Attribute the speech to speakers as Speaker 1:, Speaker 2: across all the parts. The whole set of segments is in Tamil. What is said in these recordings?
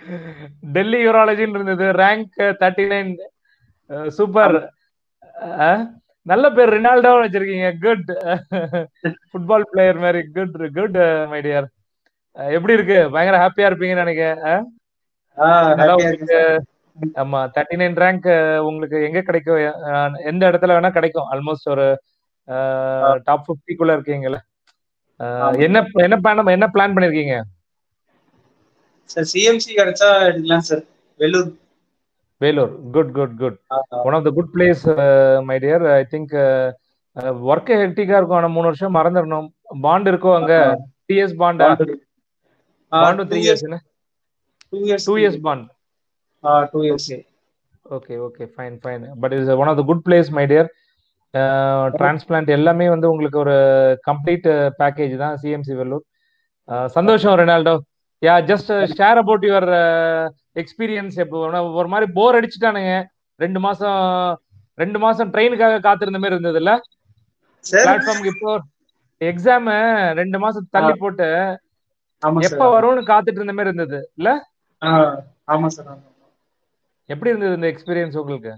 Speaker 1: டெல்லி யூராலஜின்னு இருந்தது ரேங்க் தேர்ட்டி நைன் சூப்பர் நல்ல பேர் ரினால்டோ வச்சிருக்கீங்க குட் ஃபுட்பால் பிளேயர் மாதிரி குட் குட் மை டியர் எப்படி இருக்கு பயங்கர ஹாப்பியா இருப்பீங்கன்னு நினைக்கிறேன் அஹ்?
Speaker 2: ஆ,
Speaker 1: நல்லா
Speaker 2: happy ஆ இருக்கு
Speaker 1: உங்களுக்கு
Speaker 2: sir.
Speaker 1: ஆமா தேர்ட்டி நைன் ரேங்க் உங்களுக்கு எங்க கிடைக்கும் அஹ், எந்த இடத்துல வேணா கிடைக்கும் ஆல்மோஸ்ட் ஒரு டாப் பிப்டிக்குள்ள இருக்கீங்கல்ல அஹ்,
Speaker 2: ஆமா.
Speaker 1: என்ன என்ன பிளான் என்ன பிளான் பண்ணிருக்கீங்க
Speaker 2: சார் சிஎம்சி கிடைச்சா எடுக்கலாம் sir Vellore
Speaker 1: Vellore good good good
Speaker 2: ஆ,
Speaker 1: one of the good place my dear I think work ஹெக்டிக்கா இருக்கும் ஆனா மூணு வருஷம் மறந்துடணும் பாண்ட் இருக்கோ அங்க டிஎஸ் பாண்டா
Speaker 2: ஆ,
Speaker 1: bond
Speaker 2: two
Speaker 1: three
Speaker 2: years-
Speaker 1: years
Speaker 2: two years
Speaker 1: two years bond
Speaker 2: ஆ, two years.
Speaker 1: Okay okay fine fine but is one of the good place my dear transplant எல்லாமே வந்து உங்களுக்கு ஒரு கம்ப்ளீட் பேக்கேஜ் தான் சிஎம்சி வெல்லூர் அஹ், சந்தோஷம் Renaldo yeah just share about your experience இப்போ ஒரு- ஒரு மாதிரி போர் அடிச்சுட்டானுங்க ரெண்டு மாசம் ரெண்டு மாசம் ட்ரெயினுக்காக காத்திருந்த மாதிரி இருந்தது இல்ல
Speaker 2: Sir,
Speaker 1: பிளாட்ஃபார்முக்கு இப்போ எக்ஸாம் ரெண்டு மாசம் தள்ளி போட்டு
Speaker 2: ஆமா
Speaker 1: எப்ப
Speaker 2: சார்
Speaker 1: வரும்னு காத்துட்டு இருந்த மாதிரி இருந்தது இல்ல
Speaker 2: ஆ, ஆமா சார் ஆமா
Speaker 1: எப்படி இருந்தது இந்த எக்ஸ்பீரியன்ஸ் உங்களுக்கு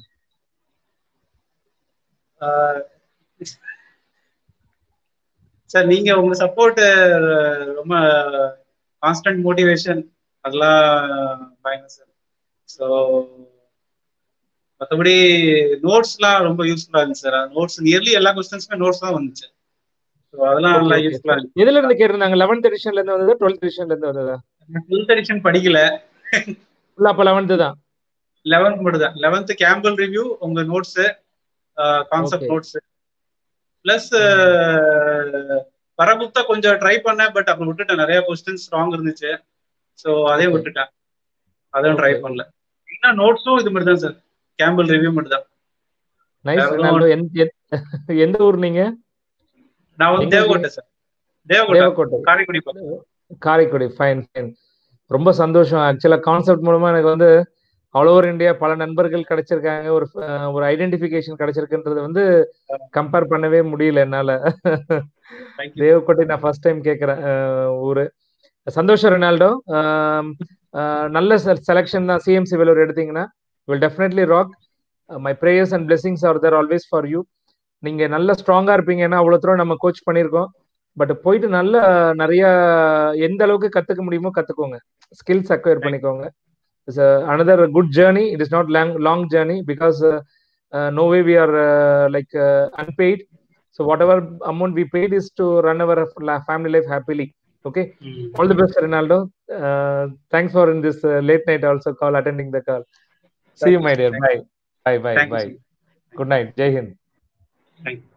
Speaker 2: சார் நீங்க உங்க சப்போர்ட் ரொம்ப கான்ஸ்டன்ட் மோட்டிவேஷன் அதெல்லாம் பயங்கரம் சார் ஸோ மற்றபடி நோட்ஸ்லாம் ரொம்ப யூஸ்ஃபுல்லா இருந்துச்சு சார் நோட்ஸ் நியர்லி எல்லா கொஸ்டின்ஸுமே நோட்ஸ் தான் வந்துச்சு ஸோ அதெல்லாம் நல்லா
Speaker 1: Okay, okay.
Speaker 2: யூஸ்ஃபுல்லா இருந்துச்சு
Speaker 1: எதுல இருந்து கேட்டிருந்தாங்க லெவன்த் எடிஷன்ல இருந்து வந்ததா டுவெல்த் எடிஷன்ல இருந்து வந்ததா
Speaker 2: டுவெல்த் எடிஷன் படிக்கல
Speaker 1: இல்ல அப்ப லெவன்த் தான்
Speaker 2: லெவன்த் மட்டும் தான் லெவன்த் கேம்பல் ரிவ்யூ உங்க notes concept
Speaker 1: Okay.
Speaker 2: Notes plus பரகுப்தா கொஞ்சம் ட்ரை பண்ணேன் பட் அப்புறம் விட்டுட்டேன் நிறைய கொஸ்டின்ஸ் ராங் இருந்துச்சு ஸோ அதையும்
Speaker 1: Okay.
Speaker 2: விட்டுட்டேன் அதையும் ட்ரை
Speaker 1: Okay.
Speaker 2: பண்ணல என்ன நோட்ஸும் இது மட்டும் தான் சார் கேம்பல் ரிவ்யூ மட்டும் தான்
Speaker 1: நைஸ்
Speaker 2: வேற
Speaker 1: ரெனால்டோ எந்த எந்த- எந்த ஊர் நீங்க
Speaker 2: நான் வந்து
Speaker 1: எங்க
Speaker 2: தேவகோட்டை சார் தேவகோட்டை
Speaker 1: தேவக்கோட்டை
Speaker 2: காரைக்குடி பக்கம்
Speaker 1: காரைக்குடி ஃபைன் ஃபைன் ரொம்ப சந்தோஷம் ஆக்சுவலா கான்செப்ட் மூலமா எனக்கு வந்து ஆல் ஓவர் இந்தியா பல நண்பர்கள் கிடைச்சிருக்காங்க ஒரு அஹ், ஒரு ஐடென்டிபிகேஷன் கிடைச்சிருக்குன்றது வந்து கம்பேர் பண்ணவே முடியல என்னால
Speaker 2: தேங்க்யூ
Speaker 1: தேவக்கோட்டை நான் ஃபர்ஸ்ட் டைம் கேட்குறேன் ஊரு சந்தோஷம் ரெனால்டோ ஆம், அஹ், நல்ல செலெக்ஷன் தான் சிஎம்சி வெலூர் எடுத்தீங்கன்னா will definitely rock my prayers and blessings are there always for you நீங்க நல்ல ஸ்ட்ராங்கா இருப்பீங்கன்னா அவ்வளோ தூரம் நம்ம கோச் பண்ணியிருக்கோம் பட் போயிட்டு நல்ல நிறைய எந்த அளவுக்கு கத்துக்க முடியுமோ கத்துக்கோங்க ஸ்கில்ஸ் அக்வயர் பண்ணிக்கோங்க it's another good journey it is not long long journey because no way we are like unpaid so whatever amount we paid is to run our family life happily okay all the best ronaldo uh, thanks for in this uh, late night also call attending the call see
Speaker 2: Thank
Speaker 1: you
Speaker 2: you,
Speaker 1: my
Speaker 2: sir.
Speaker 1: dear
Speaker 2: Thank
Speaker 1: bye bye bye
Speaker 2: Thank you,
Speaker 1: bye
Speaker 2: sir.
Speaker 1: good night jai hind
Speaker 2: Thank you.